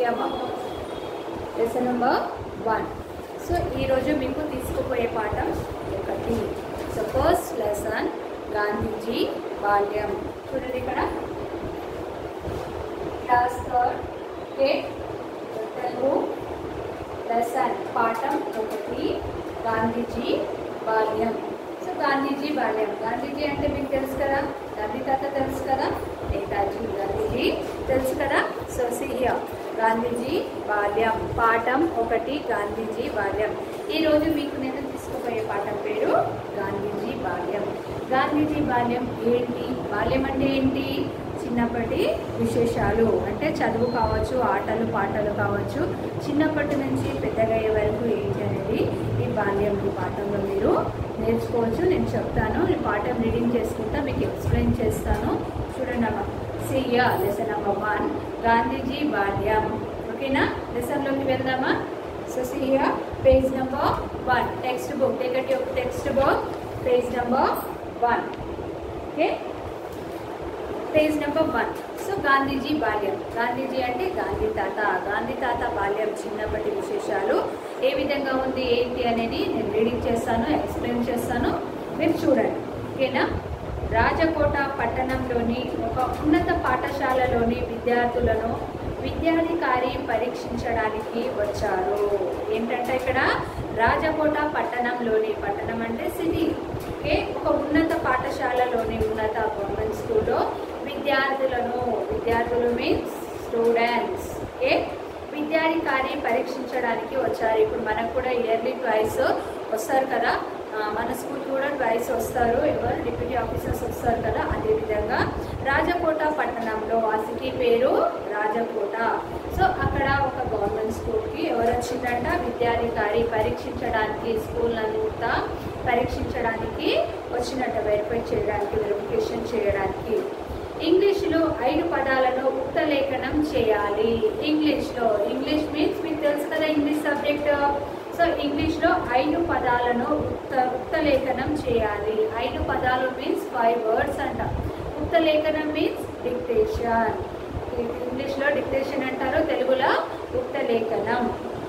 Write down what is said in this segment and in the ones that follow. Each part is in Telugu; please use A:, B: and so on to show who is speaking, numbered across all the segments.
A: బాబా లెసన్ నెంబర్ వన్ సో ఈరోజు మీకు తీసుకుపోయే పాఠం ఒకటి సో ఫస్ట్ లెసన్ గాంధీజీ బాల్యం చూడండి ఇక్కడ class third okay Telugu lesson పాఠం ఒకటి గాంధీజీ బాల్యం సో గాంధీజీ బాల్యం గాంధీజీ అంటే మీకు తెలుసు కదా గాంధీ తాత తెలుసు కదా నేతాజీ గాంధీజీ తెలుసు కదా సో సిహియా గాంధీజీ బాల్యం పాఠం ఒకటి గాంధీజీ బాల్యం ఈరోజు మీకు నేను తీసుకుపోయే పాఠం పేరు గాంధీజీ బాల్యం గాంధీజీ బాల్యం ఏంటి బాల్యం అంటే ఏంటి చిన్నప్పటి విశేషాలు అంటే చదువు కావచ్చు ఆటలు పాటలు కావచ్చు చిన్నప్పటి నుంచి పెద్దగా అయ్యే వరకు ఏంటి అనేది ఈ బాల్యం ఈ పాఠంలో మీరు నేర్చుకోవచ్చు నేను చెప్తాను ఈ పాఠం రీడింగ్ చేసుకుంటా మీకు ఎక్స్ప్లెయిన్ చేస్తాను చూడండి అమ్మ సియా లెసన్ నెంబర్ వన్ గాంధీజీ బాల్యం ఓకేనా లెసన్లోకి వెళ్దామా సో సియా page number one textbook టేకట్ యొక్క textbook page number one okay page number one so Gandhiji బాల్యం గాంధీజీ అంటే గాంధీ తాత గాంధీ తాత బాల్యం చిన్నప్పటి విశేషాలు ఏ విధంగా ఉంది ఏంటి అనేది నేను రీడింగ్ చేస్తాను ఎక్స్ప్లెయిన్ చేస్తాను మీరు చూడండి ఓకేనా రాజకోట పట్టణంలోని ఒక ఉన్నత పాఠశాలలోని విద్యార్థులను విద్యాధికారి పరీక్షించడానికి వచ్చారు ఏంటంటే ఇక్కడ రాజకోట పట్టణంలోని పట్టణం అంటే సిటీ ఓకే ఒక ఉన్నత పాఠశాలలోని ఉన్నత గవర్నమెంట్ స్కూల్లో విద్యార్థులను విద్యార్థులు మీన్స్ స్టూడెంట్స్ ఓకే విద్యాధికారి పరీక్షించడానికి వచ్చారు ఇప్పుడు మనకు కూడా ఇయర్లీ ట్వైస్ వస్తారు కదా ఆ, మన స్కూల్ కూడా ట్వైస్ వస్తారు ఎవరు డిప్యూటీ ఆఫీసర్స్ వస్తారు కదా అదేవిధంగా రాజకోట పట్టణంలో ఆ సిటీ పేరు రాజకోట సో అక్కడ ఒక గవర్నమెంట్ స్కూల్కి ఎవరు వచ్చిందంట విద్యాధికారి పరీక్షించడానికి స్కూల్ అంతా పరీక్షించడానికి వచ్చినట్టు వెరిఫై చేయడానికి వెరిఫికేషన్ చేయడానికి ఇంగ్లీష్లో ఐదు పదాలను ఉక్త లేఖనం చేయాలి ఇంగ్లీష్లో ఇంగ్లీష్ మీన్స్ మీకు తెలుసు కదా ఇంగ్లీష్ సబ్జెక్ట్ సో ఇంగ్లీష్లో ఐదు పదాలను ఉక్త ఉక్త లేఖనం చేయాలి ఐదు పదాలు మీన్స్ ఫైవ్ వర్డ్స్ అంట ఉక్త లేఖనం మీన్స్ డిక్టేషన్ ఇంగ్లీష్లో డిక్టేషన్ అంటారు తెలుగులో ఉక్త లేఖనం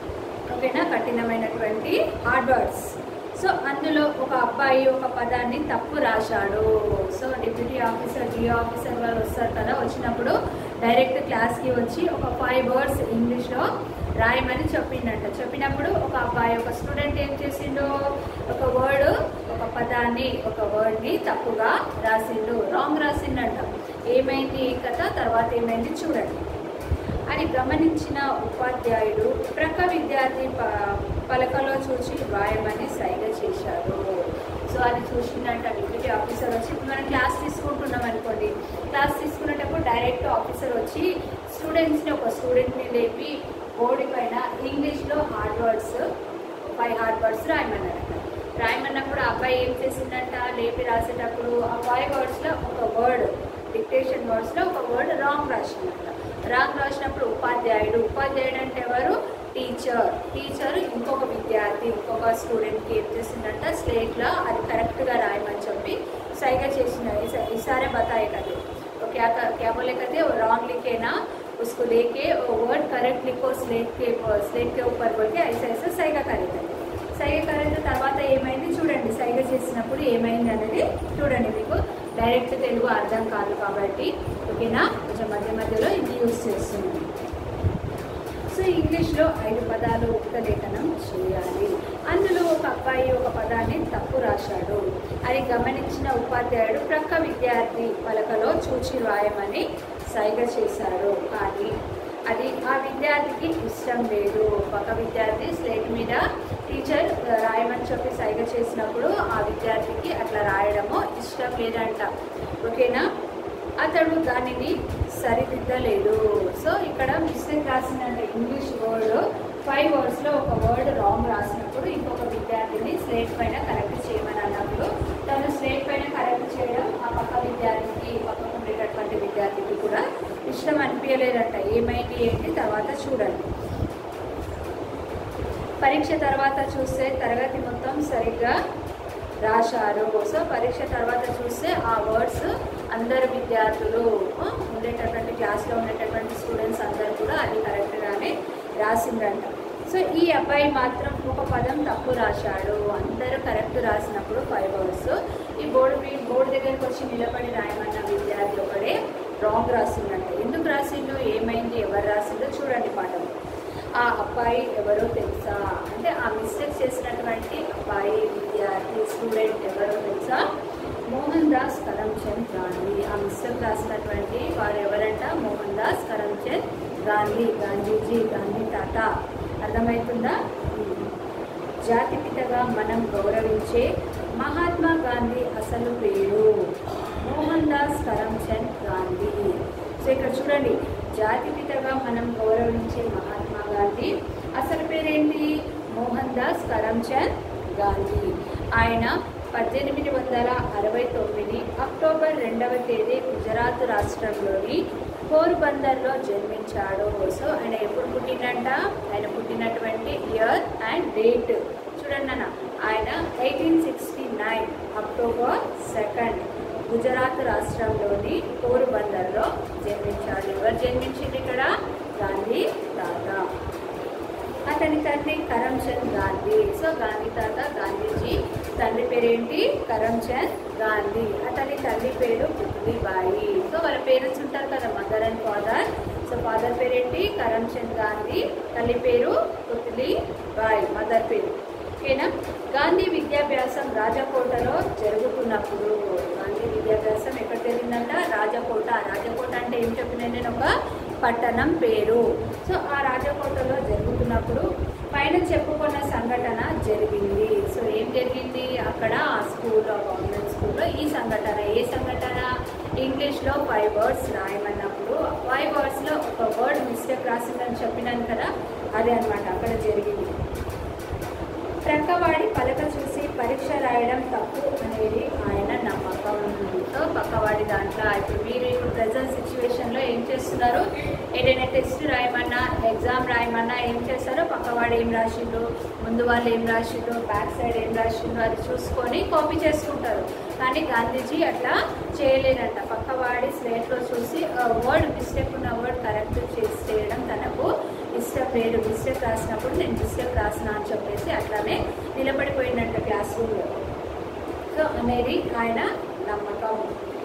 A: ఓకేనా కఠినమైనటువంటి హార్డ్ వర్డ్స్ సో అందులో ఒక అబ్బాయి ఒక పదాన్ని తప్పు రాశాడు సో డిప్యూటీ ఆఫీసర్ జియో ఆఫీసర్ వాళ్ళు వస్తారు కదా వచ్చినప్పుడు డైరెక్ట్ క్లాస్కి వచ్చి ఒక ఫైవ్ వర్డ్స్ ఇంగ్లీష్లో రాయమని చెప్పిండంట చెప్పినప్పుడు ఒక అబ్బాయి ఒక స్టూడెంట్ ఏం చేసిండు ఒక వర్డ్ ఒక పదాన్ని ఒక వర్డ్ని తప్పుగా రాసిండు రాంగ్ రాసిండంట ఏమైంది ఈ కథ తర్వాత ఏమైంది చూడండి అని గమనించిన ఉపాధ్యాయుడు ప్రక్క విద్యార్థి ప పలకలో చూసి రాయమని సైగ చేశారు సో అది చూసిందంట డిప్యూటీ ఆఫీసర్ వచ్చి ఇప్పుడు మనం క్లాస్ తీసుకుంటున్నాం అనుకోండి క్లాస్ తీసుకునేటప్పుడు డైరెక్ట్ ఆఫీసర్ వచ్చి స్టూడెంట్స్ని ఒక స్టూడెంట్ని లేపి బోర్డు పైన ఇంగ్లీష్లో hard words five hard words రాయమన్నారంట రాయమన్నప్పుడు ఆ అబ్బాయి ఏం చేసిందంట లేపి రాసేటప్పుడు ఆ ఫైవ్ వర్డ్స్లో ఒక వర్డ్ డిక్టేషన్ వర్డ్స్లో ఒక వర్డ్ రాంగ్ రాసిందంట రాంగ్ రాసినప్పుడు ఉపాధ్యాయుడు ఉపాధ్యాయుడు అంటే ఎవరు టీచర్ టీచర్ ఇంకొక విద్యార్థి ఇంకొక స్టూడెంట్కి ఏం చేసిందంట స్లేట్లో అది కరెక్ట్గా రాయమని చెప్పి సైగ చేసిన "इस- इशारे बताए कहते तो क्या कर, क्या बोले कहते वो रॉन्ग लिखे ना उसको लेके वो वर्ड करेक्ट लिखो स्लेट के स्लेट के ऊपर बोल के ऐसा ऐसा సైగ కరెక్ట్ సైగ కరెక్ట్ తర్వాత ఏమైంది చూడండి సైగ చేసినప్పుడు ఏమైంది అనేది చూడండి మీకు డైరెక్ట్ తెలుగు అర్థం కాదు కాబట్టి ఓకేనా కొంచెం మధ్య మధ్యలో ఇది యూస్ చేస్తున్నాను సో ఇంగ్లీష్లో ఐదు పదాలు ఉక్త లేఖనం చేయాలి అందులో ఒక అబ్బాయి ఒక పదాన్ని తప్పు రాశాడు అది గమనించిన ఉపాధ్యాయుడు ప్రక్క విద్యార్థి పలకలో చూచి రాయమని సైగ చేశాడు కానీ అది ఆ విద్యార్థికి ఇష్టం లేదు పక్క విద్యార్థి స్లేట్ మీద టీచర్ రాయమని చెప్పి సైగ చేసినప్పుడు ఆ విద్యార్థికి అట్లా రాయడము ఇష్టం లేదంట ఓకేనా అతడు దానిని సరిదిద్దలేదు సో ఇక్కడ మిస్టేక్ రాసిందంటే ఇంగ్లీష్ వర్డ్ ఫైవ్ వర్డ్స్లో ఒక వర్డ్ రాంగ్ రాసినప్పుడు ఇంకొక విద్యార్థిని స్లేట్ పైన కరెక్ట్ చేయమని అన్నప్పుడు తను స్లేట్ పైన కరెక్ట్ చేయడం ఆ పక్క విద్యార్థికి పక్కకు ఉండేటటువంటి విద్యార్థికి కూడా ఇష్టం అనిపించలేదంట ఏమైంది ఏంటి తర్వాత చూడండి పరీక్ష తర్వాత చూస్తే తరగతి మొత్తం సరిగ్గా రాశారు సో పరీక్ష తర్వాత చూస్తే ఆ వర్డ్స్ అందరు విద్యార్థులు ఆ, ఉండేటటువంటి క్లాస్లో ఉండేటటువంటి స్టూడెంట్స్ అందరు కూడా అది కరెక్ట్గానే అట్లానే రాసిందంట సో ఈ అబ్బాయి మాత్రం ఒక పదం తప్పు రాశాడు అందరూ కరెక్ట్ రాసినప్పుడు ఫైవ్ అవర్స్ ఈ బోర్డు మీ బోర్డు దగ్గరికి వచ్చి నిలబడి రాయమన్న విద్యార్థి ఒకడే రాంగ్ రాసిందంట ఎందుకు రాసిండు ఏమైంది ఎవరు రాసిందో చూడండి పాఠం ఆ అబ్బాయి ఎవరో తెలుసా అంటే ఆ మిస్టేక్ చేసినటువంటి అబ్బాయి విద్యార్థి స్టూడెంట్ ఎవరో తెలుసా మోహన్ దాస్ కరమ్చంద్ గాంధీ ఆ మిస్టేక్ రాసినటువంటి వాడు ఎవరంట మోహన్ దాస్ కరమ్చంద్ గాంధీ గాంధీజీ గాంధీ తాత అర్థమవుతుందా జాతిపితగా మనం గౌరవించే మహాత్మా గాంధీ అసలు పేరు మోహన్ దాస్ కరమ్చంద్ గాంధీ సో ఇక్కడ చూడండి జాతిపితగా మనం గౌరవించే మహాత్మా గాంధీ అసలు పేరేంటి మోహన్ దాస్ కరమ్చంద్ గాంధీ ఆయన పద్దెనిమిది వందల అరవై తొమ్మిది అక్టోబర్ రెండవ తేదీ గుజరాత్ రాష్ట్రంలోని పోర్బందర్లో జన్మించాడు సో ఆయన ఎప్పుడు పుట్టినంట ఆయన పుట్టినటువంటి ఇయర్ అండ్ డేట్ చూడండి అన్న ఆయన eighteen sixty nine October second Gujarat రాష్ట్రంలోని పోర్బందర్లో జన్మించాడు ఎవరు జన్మించింది ఇక్కడ గాంధీ తాత అతని తండ్రి కరమ్చంద్ గాంధీ సో గాంధీ తాత గాంధీజీ తండ్రి పేరేంటి కరమ్చంద్ గాంధీ అతని తల్లి పేరు పుత్లిబాయి సో వాళ్ళ పేరెంట్స్ ఉంటారు కదా mother and father so father పేరేంటి కరమ్చంద్ గాంధీ తల్లి పేరు పుత్లిబాయి మదర్ పేరు ఓకేనా గాంధీ విద్యాభ్యాసం రాజకోటలో జరుగుతున్నప్పుడు గాంధీ విద్యాభ్యాసం ఎక్కడ జరిగిందంట రాజకోట రాజకోట అంటే ఏం చెప్పిన నేను ఒక పట్టణం పేరు సో ఆ రాజకోటలో జరుగుతున్నప్పుడు పైన చెప్పుకున్న సంఘటన జరిగింది సో ఏం జరిగింది అక్కడ ఆ స్కూల్లో గవర్నమెంట్ స్కూల్లో ఈ సంఘటన ఏ సంఘటన ఇంగ్లీష్లో ఫైవ్ వర్డ్స్ రాయమన్నప్పుడు ఫైవ్ వర్డ్స్లో ఒక వర్డ్ మిస్టేక్ రాసిందని చెప్పినాను కదా అదే అన్నమాట అక్కడ జరిగింది ప్రక్కవాడి పలక చూసి పరీక్ష రాయడం తప్పు అనేది ఆయన నమ్మకం సో పక్కవాడి దాంట్లో ఇప్పుడు మీరు ఇప్పుడు ప్రజెంట్ సిచ్యువేషన్లో ఏం చేస్తున్నారు ఏదైనా టెస్ట్ రాయమన్నా ఎగ్జామ్ రాయమన్నా ఏం చేస్తారో పక్కవాడు ఏం రాసిండు ముందు వాళ్ళు ఏం రాసిండు బ్యాక్ సైడ్ ఏం రాసిండు అది చూసుకొని కాపీ చేసుకుంటారు కానీ గాంధీజీ అట్లా చేయలేదంట పక్కవాడి స్లేట్లో చూసి వర్డ్ మిస్టేక్ ఉన్న వర్డ్ కరెక్ట్ చేసి చేయడం తనకు మిస్టేక్ లేదు మిస్టేక్ రాసినప్పుడు నేను మిస్టేక్ రాసిన అని చెప్పేసి అట్లానే నిలబడిపోయినట్టు క్లాస్ రూమ్లో సో అనేది ఆయన నమ్మకం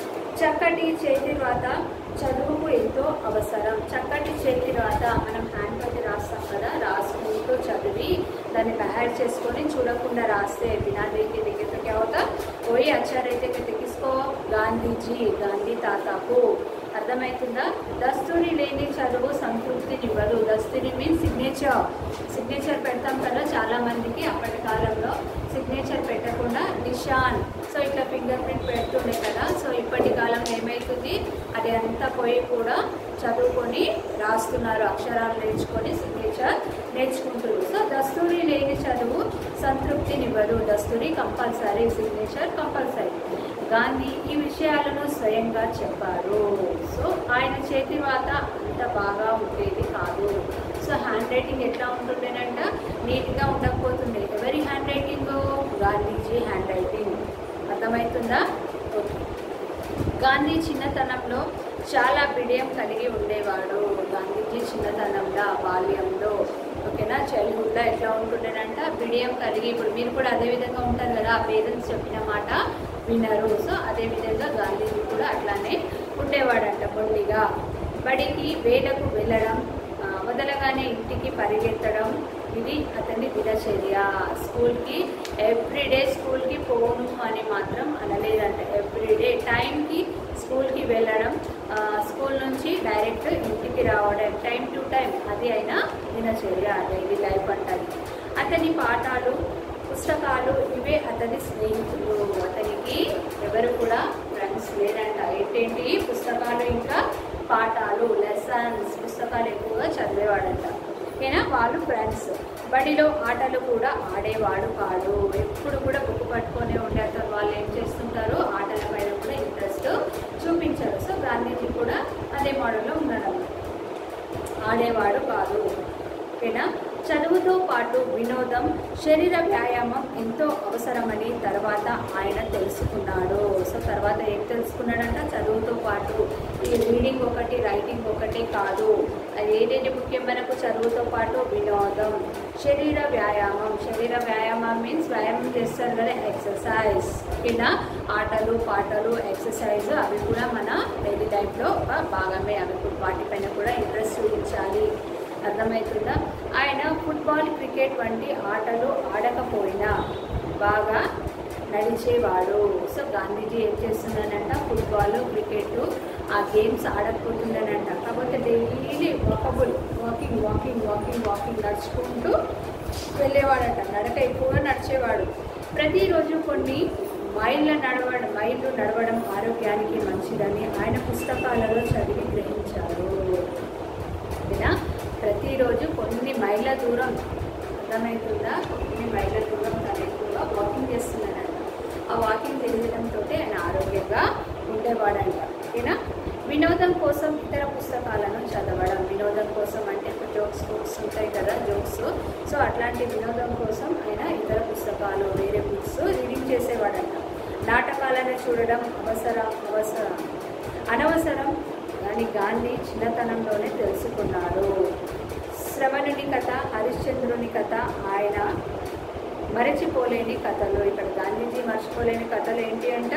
A: చక్కటి చేతి రాత చదువుకు ఎంతో అవసరం చక్కటి చేతి రాత మనం హ్యాండ్ పెట్టి రాస్తాం కదా రాసుకుంటూ చదివి దాన్ని తయారు చేసుకొని చూడకుండా రాస్తే బినా దేకి దిగితే क्या होता कोई अच्छा रहते कि किसको గాంధీజీ గాంధీ తాతకు అర్థమవుతుందా దస్తూరి లేని చదువు సంతృప్తినివ్వదు దస్తూరి మీన్ సిగ్నేచర్ సిగ్నేచర్ పెడతాం కదా చాలా మందికి అప్పటి కాలంలో సిగ్నేచర్ పెట్టకుండా నిషాన్ సో ఇట్లా ఫింగర్ ప్రింట్ పెడుతుండే కదా సో ఇప్పటి కాలంలో ఏమవుతుంది అది అంతా పోయి కూడా చదువుకొని రాస్తున్నారు అక్షరాలు నేర్చుకొని సిగ్నేచర్ నేర్చుకుంటున్నారు సో దస్తూరి లేని చదువు సంతృప్తినివ్వదు దస్తూరి కంపల్సరీ సిగ్నేచర్ కంపల్సరీ గాంధీ ఈ విషయాలను స్వయంగా చెప్పారు సో ఆయన చేతి వాత అంత బాగా ఉండేది కాదు సో హ్యాండ్ రైటింగ్ ఎట్లా ఉంటుండేనంట నీట్గా ఉండకపోతుండే ఎవరి handwriting Gandhiji handwriting అర్థమవుతుందా ఓకే గాంధీ చిన్నతనంలో చాలా బిడియం కలిగి ఉండేవాడు గాంధీజీ చిన్నతనంలో బాల్యంలో ఓకేనా చైల్డ్హుడ్లో ఎట్లా ఉంటుండేనంట బిడియం కలిగి ఇప్పుడు మీరు కూడా అదే విధంగా ఉంటారు కదా ఆ పేరెంట్స్ చెప్పిన మాట వినరు సో అదే విధంగా గాంధీజీ కూడా అట్లానే ఉండేవాడంట మొండిగా బడికి వేటకు వెళ్ళడం ఆ, వదలగానే ఇంటికి పరిగెత్తడం ఇది అతని దినచర్య స్కూల్కి ఎవ్రీడే స్కూల్కి పోను అని మాత్రం అనలేదంట ఎవ్రీడే టైంకి స్కూల్కి వెళ్ళడం ఆ, స్కూల్ నుంచి డైరెక్ట్ ఇంటికి రావడం టైం టు టైం అది అయినా దినచర్య డైలీ లైఫ్ అంటది అతని పాఠాలు పుస్తకాలు ఇవే అతని స్నేహితులు అతనికి ఎవరు కూడా ఫ్రెండ్స్ లేదంట ఏంటేంటి పుస్తకాలు ఇంకా పాఠాలు లెసన్స్ పుస్తకాలు ఎక్కువగా చదివేవాడంట ఓకేనా వాళ్ళు ఫ్రెండ్స్ బడిలో ఆటలు కూడా ఆడేవాడు కాడు ఎప్పుడు కూడా బుక్ పట్టుకొని ఉండే అతను వాళ్ళు ఏం చేస్తుంటారు ఆటల పైన కూడా ఇంట్రెస్ట్ చూపించారు సో గాంధీజీ కూడా అదే మోడల్లో ఉన్నాడు ఆడేవాడు కాదు ఓకేనా చదువుతో పాటు వినోదం శరీర వ్యాయామం ఎంతో అవసరమని తర్వాత ఆయన తెలుసుకున్నాడు సో తర్వాత ఏం తెలుసుకున్నాడంట చదువుతో పాటు ఈ రీడింగ్ ఒకటి రైటింగ్ ఒకటే కాదు అది ఏంటంటే ముఖ్యం మనకు చదువుతో పాటు వినోదం శరీర వ్యాయామం శరీర వ్యాయామం మీన్స్ వ్యాయామం చేస్తారు కదా ఎక్సర్సైజ్ కింద ఆటలు పాటలు ఎక్సర్సైజ్ అవి కూడా మన డైలీ లైఫ్లో ఒక భాగమే అవి కూడా వాటిపైన కూడా ఇంట్రెస్ట్ చూపించాలి అర్థమవుతుందా ఆయన ఫుట్బాల్ క్రికెట్ వంటి ఆటలు ఆడకపోయినా బాగా నడిచేవాడు సో గాంధీజీ ఏం చేస్తున్నానంట ఫుట్బాల్ క్రికెట్ ఆ గేమ్స్ ఆడకపోతుండనంట కాకపోతే daily walkable walking walking walking walking నడుచుకుంటూ వెళ్ళేవాడట నడక ఎక్కువగా నడిచేవాడు ప్రతిరోజు కొన్ని మైళ్ళ నడవడం మైళ్ళు నడవడం ఆరోగ్యానికి మంచిదని ఆయన పుస్తకాలలో చదివి గ్రహించారు ఓకేనా ప్రతిరోజు కొన్ని మైళ్ళ దూరం అర్థమవుతుందా కొన్ని మైళ్ళ దూరం తను ఎక్కువగా వాకింగ్ చేస్తున్నాడంట ఆ వాకింగ్ చేయడంతో ఆయన ఆరోగ్యంగా ఉండేవాడంట ఓకేనా వినోదం కోసం ఇతర పుస్తకాలను చదవడం వినోదం కోసం అంటే ఇప్పుడు జోక్స్ బుక్స్ ఉంటాయి కదా జోక్స్ సో అట్లాంటి వినోదం కోసం ఆయన ఇతర పుస్తకాలు వేరే బుక్స్ రీడింగ్ చేసేవాడంట నాటకాలను చూడడం అవసరం అవసరం అనవసరం అని గాంధీ చిన్నతనంలోనే తెలుసుకున్నాడు శ్రవణుని కథ హరిశ్చంద్రుని కథ ఆయన మరచిపోలేని కథలు ఇక్కడ గాంధీజీ మర్చిపోలేని కథలు ఏంటి అంట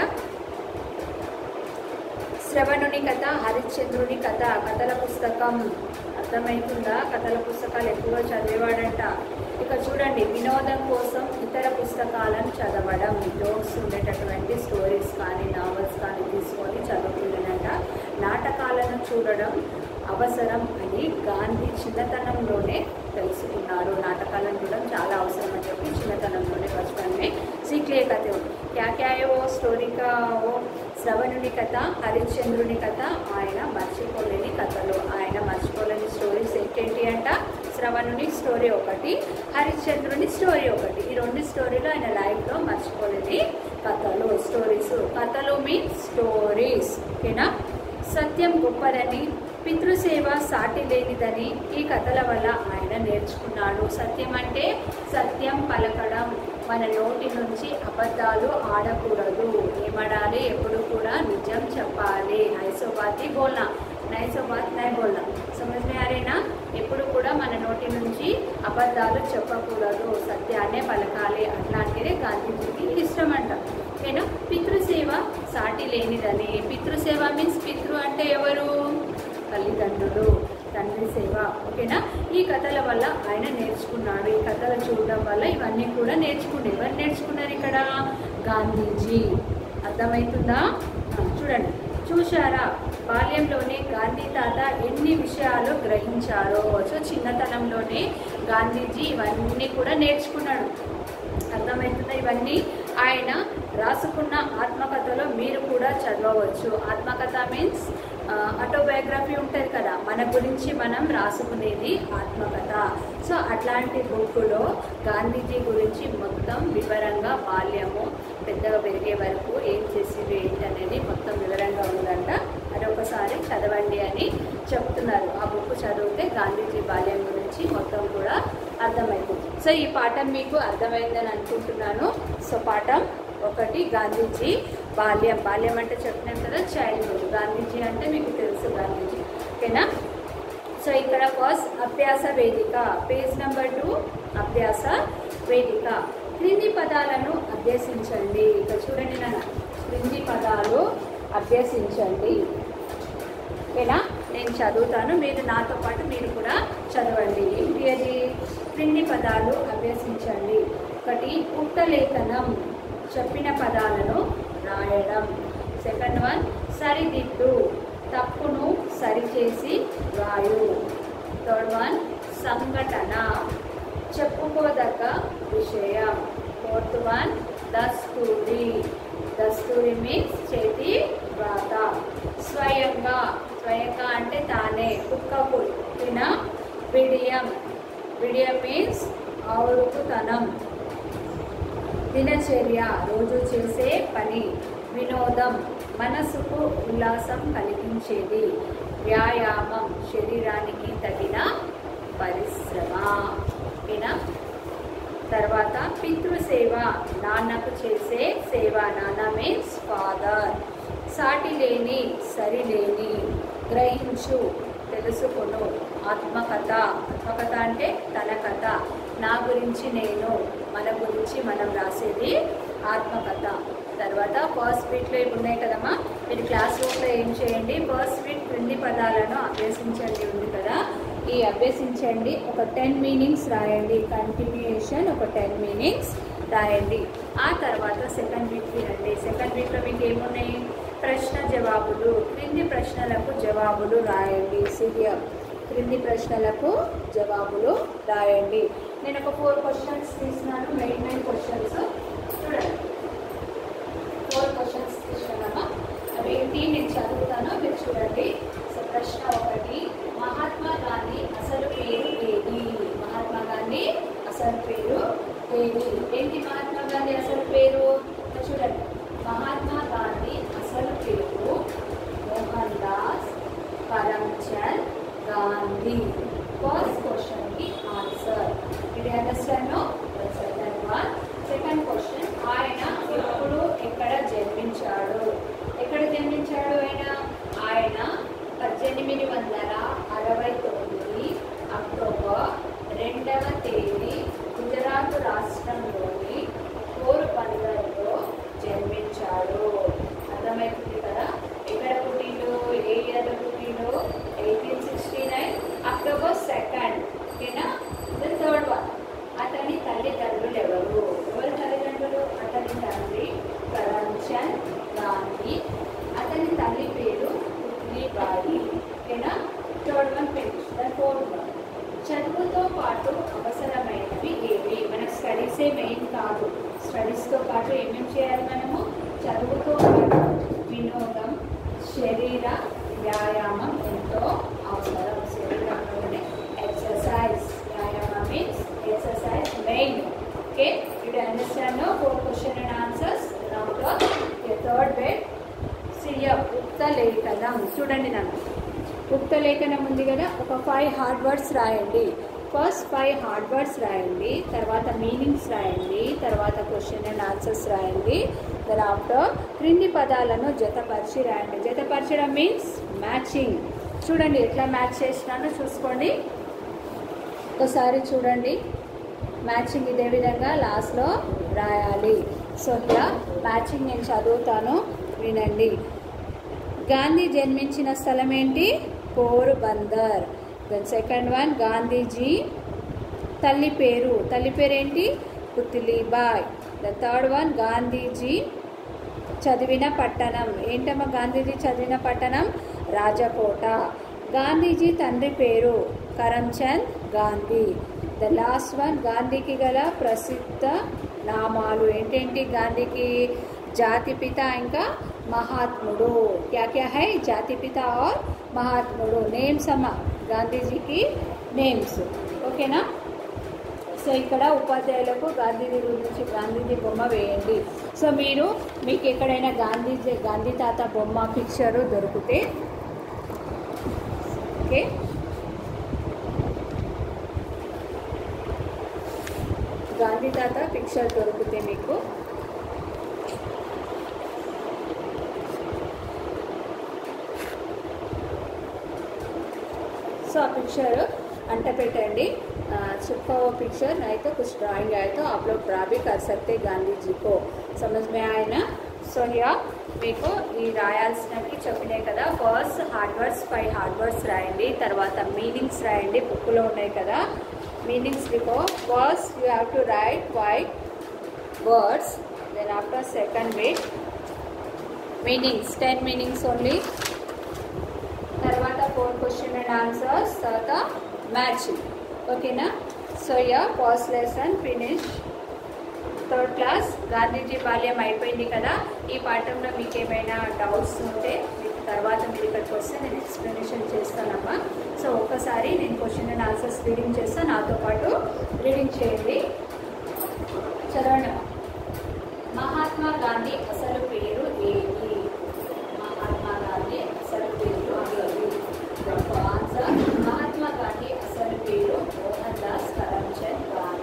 A: శ్రవణుని కథ హరిశ్చంద్రుని కథ కథల పుస్తకం అర్థమవుతుందా కథల పుస్తకాలు ఎక్కువ చదివేవాడంట ఇక చూడండి వినోదం కోసం ఇతర పుస్తకాలను చదవడం జోక్స్ ఉండేటటువంటి స్టోరీస్ కానీ నావల్స్ కానీ తీసుకొని చదువుతుండేనంట నాటకాలను చూడడం అవసరం అని గాంధీ చిన్నతనంలోనే తెలుసుకున్నారు నాటకాలను చూడడం చాలా అవసరం అని చెప్పి చిన్నతనంలోనే బचपन में सीख लिए कहते हो क्या क्या है वो स्टोरी का वो శ్రవణుని కథ హరిశ్చంద్రుని కథ ఆయన మర్చిపోలేని కథలు ఆయన మర్చిపోలేని స్టోరీస్ ఏంటేంటి అంట శ్రవణుని స్టోరీ ఒకటి హరిశ్చంద్రుని స్టోరీ ఒకటి ఈ రెండు స్టోరీలు ఆయన లైఫ్లో మర్చిపోలేని కథలు స్టోరీస్ కథలు మీన్స్ స్టోరీస్ ఓకేనా సత్యం గొప్పదని పితృసేవ సాటి లేనిదని ఈ కథల వల్ల ఆయన నేర్చుకున్నాడు సత్యం అంటే సత్యం పలకడం మన నోటి నుంచి అబద్ధాలు ఆడకూడదు ఏమడాలి ఎప్పుడు కూడా నిజం చెప్పాలి ఐసోబాతి బోల్నా నైసోబాత్ నై బోల్నా సమజ్ మే అరేనా ఎప్పుడు కూడా మన నోటి నుంచి అబద్ధాలు చెప్పకూడదు సత్యాన్నే పలకాలి అట్లాంటిదే గాంధీజీకి ఇష్టం అంట ఓకేనా పితృసేవ సాటి లేనిదని పితృసేవ మీన్స్ పితృ అంటే ఎవరు తల్లిదండ్రులు తండ్రి సేవ ఓకేనా ఈ కథల వల్ల ఆయన నేర్చుకున్నాడు ఈ కథలు చూడడం వల్ల ఇవన్నీ కూడా నేర్చుకుండే ఎవరు నేర్చుకున్నారు ఇక్కడ గాంధీజీ అర్థమవుతుందా ఆ, చూడండి చూశారా బాల్యంలోనే గాంధీ తాత ఎన్ని విషయాలు గ్రహించారో సో చిన్నతనంలోనే గాంధీజీ ఇవన్నీ కూడా నేర్చుకున్నాడు అర్థమవుతుందా ఇవన్నీ ఆయన రాసుకున్న ఆత్మకథలో మీరు కూడా చదవవచ్చు ఆత్మకథ మీన్స్ ఆటోబయోగ్రఫీ ఉంటుంది కదా మన గురించి మనం రాసుకునేది ఆత్మకథ సో అట్లాంటి బుక్లో గాంధీజీ గురించి మొత్తం వివరంగా బాల్యము పెద్దగా పెరిగే వరకు ఏం చేసేవి ఏంటి అనేది మొత్తం వివరంగా ఉందంట అది ఒకసారి చదవండి అని చెప్తున్నారు ఆ బుక్ చదివితే గాంధీజీ బాల్యం గురించి మొత్తం కూడా అర్థమైంది సో ఈ పాఠం మీకు అర్థమైందని అనుకుంటున్నాను సో పాఠం ఒకటి గాంధీజీ బాల్యం బాల్యం అంటే చెప్పినాం కదా చైల్డ్హుడ్ గాంధీజీ అంటే మీకు తెలుసు గాంధీజీ ఓకేనా సో ఇక్కడ ఫస్ట్ అభ్యాస వేదిక పేజ్ నెంబర్ టూ అభ్యాస వేదిక క్రింది పదాలను అభ్యసించండి ఇక చూడండి నాన్న క్రింది పదాలు అభ్యసించండి ఓకేనా నేను చదువుతాను మీరు నాతో పాటు మీరు కూడా చదవండి ఏంటి అది క్రింది పదాలు అభ్యసించండి ఒకటి ఉక్త లేఖనం చెప్పిన పదాలను రాయడం సెకండ్ వన్ సరిదిద్దు తప్పును సరిచేసి రాయు థర్డ్ వన్ సంఘటన చెప్పుకోదగ్గ విషయం ఫోర్త్ వన్ దస్తూరి దస్తూరి మీన్స్ చేతి వ్రాత స్వయంగా స్వయంగా అంటే తానే కుక్కకు తిన బిడియం బిడియం మీన్స్ ఆవురుకుతనం దినచర్య రోజు చేసే పని వినోదం మనసుకు ఉల్లాసం కలిగించేది వ్యాయామం శరీరానికి తగిన పరిశ్రమ ఓకేనా తర్వాత పితృసేవ నాన్నకు చేసే సేవ నాన్న మీన్స్ ఫాదర్ సాటి లేని సరిలేని గ్రహించు తెలుసుకొను ఆత్మకథ ఆత్మకథ అంటే తన కథ నా గురించి నేను మన గురించి మనం రాసేది ఆత్మకథ తర్వాత ఫస్ట్ వీక్లో ఇవి ఉన్నాయి కదమ్మా మీరు క్లాస్ రూమ్లో ఏం చేయండి ఫస్ట్ వీక్ క్రింది పదాలను అభ్యసించండి ఉంది కదా ఈ అభ్యసించండి ఒక టెన్ మీనింగ్స్ రాయండి కంటిన్యూయేషన్ ఒక టెన్ మీనింగ్స్ రాయండి ఆ తర్వాత సెకండ్ వీక్ వినండి సెకండ్ వీక్లో మీకు ఏమున్నాయి ప్రశ్న జవాబులు క్రింది ప్రశ్నలకు జవాబులు రాయండి సీఎం క్రింది ప్రశ్నలకు జవాబులు రాయండి నేను ఒక ఫోర్ క్వశ్చన్స్ తీసినాను మెయిన్ మెయిన్ క్వశ్చన్స్ చూడండి ఫోర్ క్వశ్చన్స్ తీసుకున్నామా అవి ఏంటి నేను చదువుతాను మీరు చూడండి సో ప్రశ్న ఒకటి మహాత్మా గాంధీ అసలు పేరు ఏది మహాత్మా గాంధీ అసలు పేరు ఏది ఏంటి మహాత్మా గాంధీ అసలు పేరు ఇక్కడ చూడండి మహాత్మా గాంధీ అసలు పేరు Mohandas Karamchand Gandhi first question కి ఆన్సర్ ఇది understand no second one second question ఆయన ఎప్పుడు ఎక్కడ జన్మించాడు ఎక్కడ జన్మించాడు ఆయన ఆయన పద్దెనిమిది వందల అరవై తొమ్మిది అక్టోబర్ రెండవ తేదీ గుజరాత్ రాష్ట్రంలోని పోరుబందర్లో జన్మించాడు అర్థమవుతుంది కదా ఎక్కడ పుట్టిండు ఏ ఇయర్లో పుట్టిండు eighteen sixty nine October second ఓకేనా ద థర్డ్ వన్ అతని తల్లిదండ్రులు ఎవరు ఎవరు తల్లిదండ్రులు అతని తండ్రి కరంచంద్ గాంధీ అతని తల్లి పేరు పుత్లీబాయి ఓకేనా third one finish the fourth one చదువుతో పాటు అవసరమైనవి ఏవి మనకు స్టడీసే మెయిన్ కాదు స్టడీస్తో పాటు ఏమేమి చేయాలి మనము చదువుతో పాటు వినోదం శరీర వ్యాయామం ఎంతో అవసరం శరీరంలోనే ఎక్సర్సైజ్ వ్యాయామం means exercise main okay you understand no four question and answers now third way CM ఉక్త లేఖనం చూడండి నన్ను ఉక్త లేఖనం ఉంది కదా ఒక ఫైవ్ హార్డ్ వర్డ్స్ రాయండి ఫస్ట్ ఫైవ్ హార్డ్ వర్డ్స్ రాయండి తర్వాత మీనింగ్స్ రాయండి తర్వాత క్వశ్చన్ అండ్ ఆన్సర్స్ రాయండి ఆఫ్టర్ క్రింది పదాలను జతపరిచి రాయండి జతపరచడం మీన్స్ మ్యాచింగ్ చూడండి ఎట్లా మ్యాచ్ చేసినానో చూసుకోండి ఒకసారి చూడండి మ్యాచింగ్ ఇదే విధంగా లాస్ట్లో రాయాలి సో ఇలా మ్యాచింగ్ నేను చదువుతాను వినండి గాంధీ జన్మించిన స్థలం ఏంటి Porbandar then second one Gandhiji తల్లి పేరు తల్లి పేరు ఏంటి Putlibai the third one Gandhiji చదివిన పట్టణం ఏంటమ్మా గాంధీజీ చదివిన పట్టణం రాజకోట గాంధీజీ తండ్రి పేరు Karamchand Gandhi the last one గాంధీకి గల ప్రసిద్ధ నామాలు ఏంటేంటి గాంధీకి జాతిపిత ఇంకా మహాత్ముడు క్యా క్యా హై జాతిపిత ఆర్ మహాత్ముడు నేమ్స్ అమ్మ గాంధీజీకి నేమ్స్ ఓకేనా సో ఇక్కడ ఉపాధ్యాయులకు గాంధీజీ గురించి గాంధీజీ బొమ్మ వేయండి సో మీరు మీకు ఎక్కడైనా గాంధీజీ గాంధీ తాత బొమ్మ పిక్చరు దొరికితే ఓకే గాంధీ తాత పిక్చర్ దొరికితే మీకు सो आप पिक्चर अंट పెట్టండి चिपका हुआ पिक्चर नहीं तो कुछ ड्राइंग आए तो आप लोग ड्रा भी कर सकते गांधी जी को समझ में आए ना సో యా మీకు ఈ రాయాల్సినవి చెప్పినాయి కదా first hard words five hard words రాయండి తర్వాత మీనింగ్స్ రాయండి బుక్లో ఉన్నాయి కదా మీనింగ్స్ లిఖో first you have to write five words then after second week meanings ten meanings only తర్వాత ఫోర్ క్వశ్చన్ అండ్ ఆన్సర్స్ తర్వాత మ్యాచింగ్ ఓకేనా so yeah first lesson finish third class Gandhiji బాల్యం అయిపోయింది కదా ఈ పాఠంలో మీకు ఏమైనా డౌట్స్ ఉంటే మీకు తర్వాత మీరు ఇక్కడికి వస్తే నేను ఎక్స్ప్లెనేషన్ చేస్తానమ్మా సో ఒకసారి నేను క్వశ్చన్ అండ్ ఆన్సర్స్ రీడింగ్ చేస్తాను నాతో పాటు రీడింగ్ చేయండి చదవండి అమ్మా. మహాత్మా గాంధీ అసలు పేరు ఏమి మహాత్మా గాంధీ అసలు పేరు ఏమి ఆన్సర్ మహాత్మా గాంధీ అసలు పేరు మోహన్ దాస్ కరమ్చంద్ గాంధీ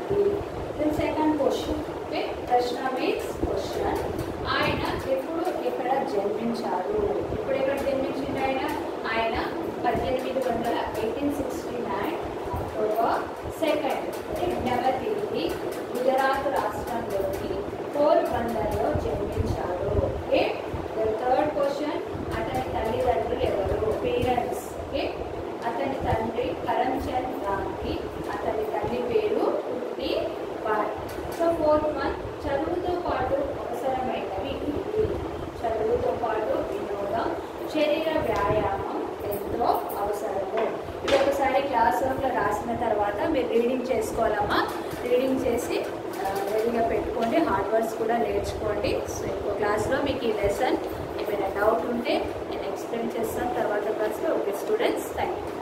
A: ప్రశ్న మీన్స్ క్వశ్చన్ ఆయన ఎప్పుడు ఎక్కడ జన్మించారు ఇప్పుడు ఎక్కడ జన్మించిండు ఆయన ఆయన పద్దెనిమిది వందల eighteen sixty nine October second రెండవ తేదీ గుజరాత్ రాష్ట్రంలోని పోర్బందర్లో జన్మించారు ఓకే థర్డ్ క్వశ్చన్ అతని తల్లిదండ్రులు ఎవరు పేరెంట్స్ ఓకే అతని తండ్రి కరంచంద్ గాంధీ అతని తల్లి పేరు పుట్టి బాయ్ సో ఫోర్త్ వన్ చదువుతో పాటు అవసరమైనవి ఇవి చదువుతో పాటు వినోదం శరీర వ్యాయామం ఎంతో అవసరము ఇది ఒకసారి క్లాస్ రూమ్లో రాసిన తర్వాత మీరు రీడింగ్ చేసుకోవాలమ్మా రీడింగ్ చేసి ఆ, రెడీగా పెట్టుకోండి హార్డ్ వర్క్స్ కూడా నేర్చుకోండి సో ఇంకో క్లాస్లో మీకు ఈ లెసన్ ఏమైనా డౌట్ ఉంటే నేను ఎక్స్ప్లెయిన్ చేస్తాను తర్వాత క్లాస్లో ఓకే స్టూడెంట్స్ థ్యాంక్ యూ